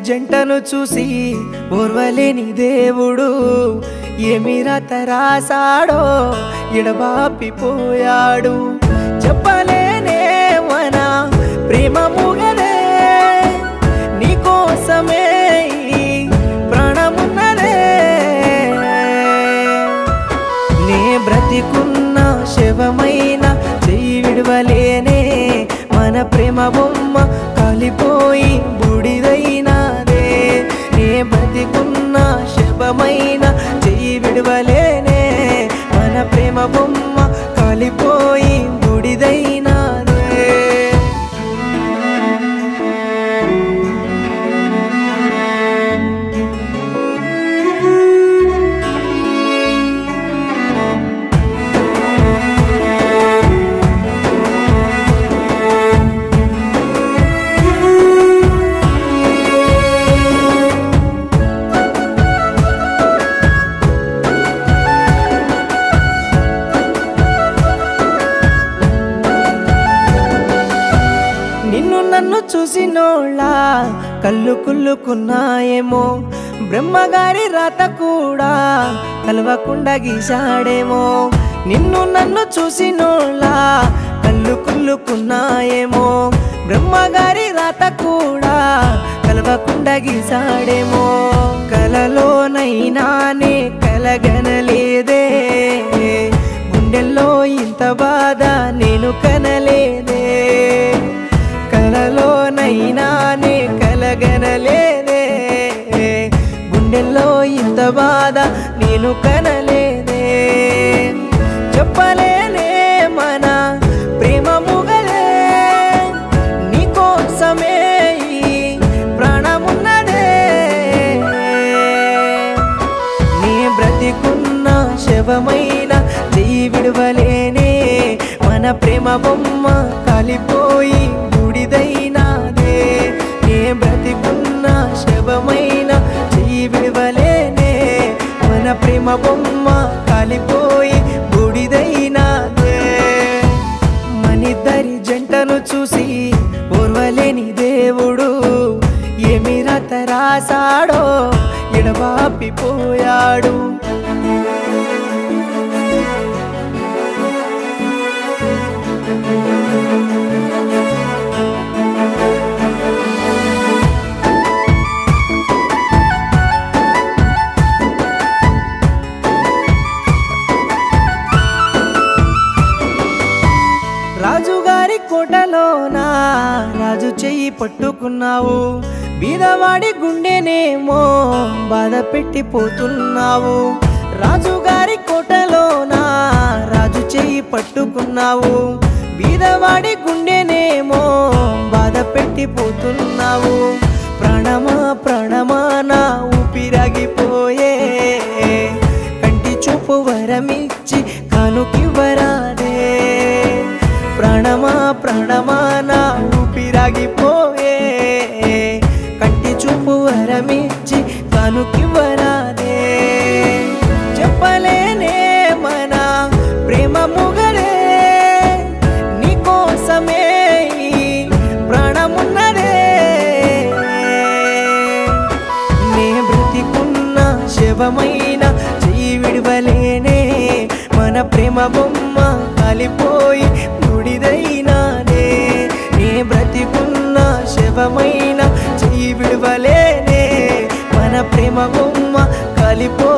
జంటను చూసి ఓర్వలేని దేవుడు ఏమి రత రాసాడో ఎడబాపిపోయాడు చెప్పలేనే మన ప్రేమ ముగదే నీకోసమే ఈ ప్రాణమున్నదే నే బ్రతికున్న శవమైన చెయ్యి విడవలేనే మన ప్రేమ బొమ్మ కాలిపోయి బూడిదైనాదే నే బ్రతికున్న శవమైన చెయ్యి విడవలేనే మన ప్రేమ బొమ్మ కాలిపోయి బూడిదైనాదే నిన్ను నన్ను చూసినోళ్ళ కళ్ళు కుళ్ళుకున్నాయేమో బ్రహ్మగారి రాత కూడా కలవకుండా గీశాడేమో నిన్ను నన్ను చూసినోళ్ళ కళ్ళు కుళ్ళుకున్నాయేమో బ్రహ్మగారి రాత కూడా కలవకుండా గీశాడేమో కలలోనైనానే కలగనలేదే గుండెల్లో ఇంత బాధ నేను కనలేదే కలలోనైనానే కలగనలేదే గుండెల్లో ఇంత బాధ నేను కనలేదే చెప్పలేనే మన ప్రేమ ముగలే నీకోసమే ఈ ప్రాణమున్నదే నీ బ్రతికున్న శవమైన చెయ్యి విడవలేనే మన ప్రేమ బొమ్మ కాలిపోయి బూడిదైనాదే నే బ్రతికున్న శవమైన చెయ్యి విడవలేనే మన ప్రేమ బొమ్మ కాలిపోయి బూడిదైనాదే మనిద్దరి జంటను చూసి ఓర్వలేని దేవుడు ఏమి రత రాసాడో ఎడబాపిపోయాడు రాజుగారి కోటలోన రాజు చెయ్యి పట్టుకున్నావు బీదవాడి గుండెనేమో బాధ పెట్టిపోతున్నావు రాజుగారి కోటలోన రాజు చెయ్యి పట్టుకున్నావు బీదవాడి గుండెనేమో బాధ పెట్టిపోతున్నావు ప్రాణమా ప్రాణమా నా ఊపిరాగిపోయే కంటి చూపు వరమిచ్చి కానుకివ్వరాదే ప్రాణమా ప్రాణమా నా ఊపిరాగిపోయే కంటి చూపు వరమిచ్చి కానుకివ్వరాదే చెప్పలేనే మన ప్రేమ ముగడే నీకోసమే ఈ ప్రాణమున్నదే నే బ్రతికున్న శవమైన చెయ్యి విడవలేనే మన ప్రేమ బొమ్మ కాలిపోయి బూడిదైనానే నే బ్రతికున్న శవమైన చెయ్యి విడవలేనే మన ప్రేమ బొమ్మ కాలిపోయి